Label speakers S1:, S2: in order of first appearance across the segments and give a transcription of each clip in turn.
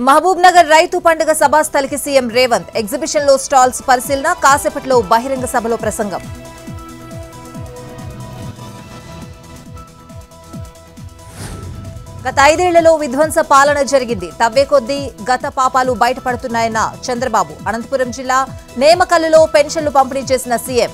S1: మహబూబ్ నగర్ రైతు పండుగ సభాస్థలికి సీఎం రేవంత్ ఎగ్జిబిషన్ లో స్టాల్స్ పరిశీలన కాసేపట్లో బహిరంగ సభలో ప్రసంగం గత ఐదేళ్లలో విధ్వంస పాలన జరిగింది తవ్వే కొద్దీ గత పాపాలు బయటపడుతున్నాయన్న చంద్రబాబు అనంతపురం జిల్లా నేమకల్లులో పెన్షన్లు పంపిణీ చేసిన సీఎం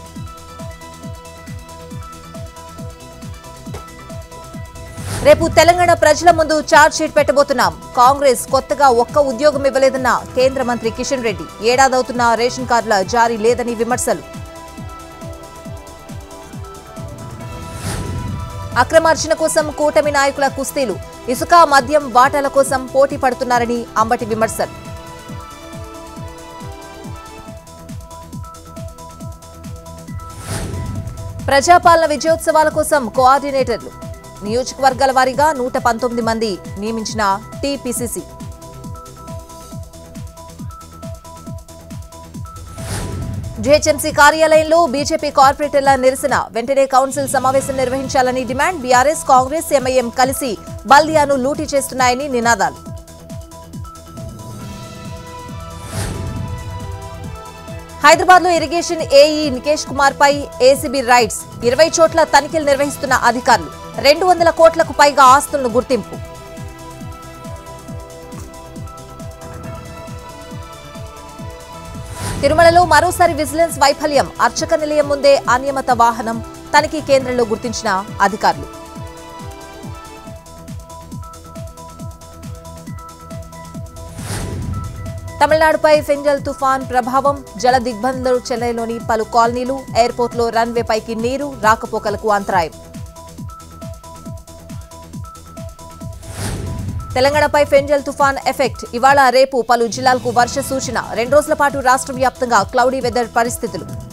S1: రేపు తెలంగాణ ప్రజల ముందు ఛార్జ్ షీట్ పెట్టబోతున్నాం కాంగ్రెస్ కొత్తగా ఒక్క ఉద్యోగం ఇవ్వలేదన్న కేంద్ర మంత్రి కిషన్ రెడ్డి ఏడాదవుతున్న రేషన్ కార్డుల జారీ లేదని విమర్శలు అక్రమార్జన కోసం కూటమి నాయకుల కుస్తీలు ఇసుక మద్యం వాటాల కోసం పోటీ పడుతున్నారని అంబటి విమర్శలు ప్రజాపాలన విజయోత్సవాల కోసం కోఆర్డినేటర్లు నియోజకవర్గాల వారీగా నూట పంతొమ్మిది మంది నియమించిన టీపీసీసీ జీహెచ్ఎంసీ కార్యాలయంలో బీజేపీ కార్పొరేటర్ల నిరసన వెంటనే కౌన్సిల్ సమావేశం నిర్వహించాలని డిమాండ్ బీఆర్ఎస్ కాంగ్రెస్ ఎంఐఎం కలిసి బల్దియాను లూటీ చేస్తున్నాయని నినాదాలు హైదరాబాద్ లో ఇరిగేషన్ ఏఈ నికేష్ కుమార్ పై ఏసీబీ రైడ్స్ ఇరవై చోట్ల తనిఖీలు నిర్వహిస్తున్న అధికారులు రెండు వందల కోట్లకు పైగా ఆస్తులను గుర్తింపు తిరుమలలో మరోసారి విజిలెన్స్ వైఫల్యం అర్చక నిలయం ముందే అనియమిత వాహనం తనిఖీ కేంద్రంలో గుర్తించిన అధికారులు తమిళనాడుపై ఫెంజల్ తుఫాన్ ప్రభావం జల దిగ్బంధం చెన్నైలోని పలు కాలనీలు ఎయిర్పోర్ట్లో రన్వే పైకి నీరు రాకపోకలకు అంతరాయం తెలంగాణపై ఫెంజల్ తుఫాన్ ఎఫెక్ట్ ఇవాళ రేపు పలు జిల్లాలకు వర్ష సూచన రెండు రోజుల పాటు రాష్ట్ర వ్యాప్తంగా క్లౌడీ వెదర్ పరిస్థితులు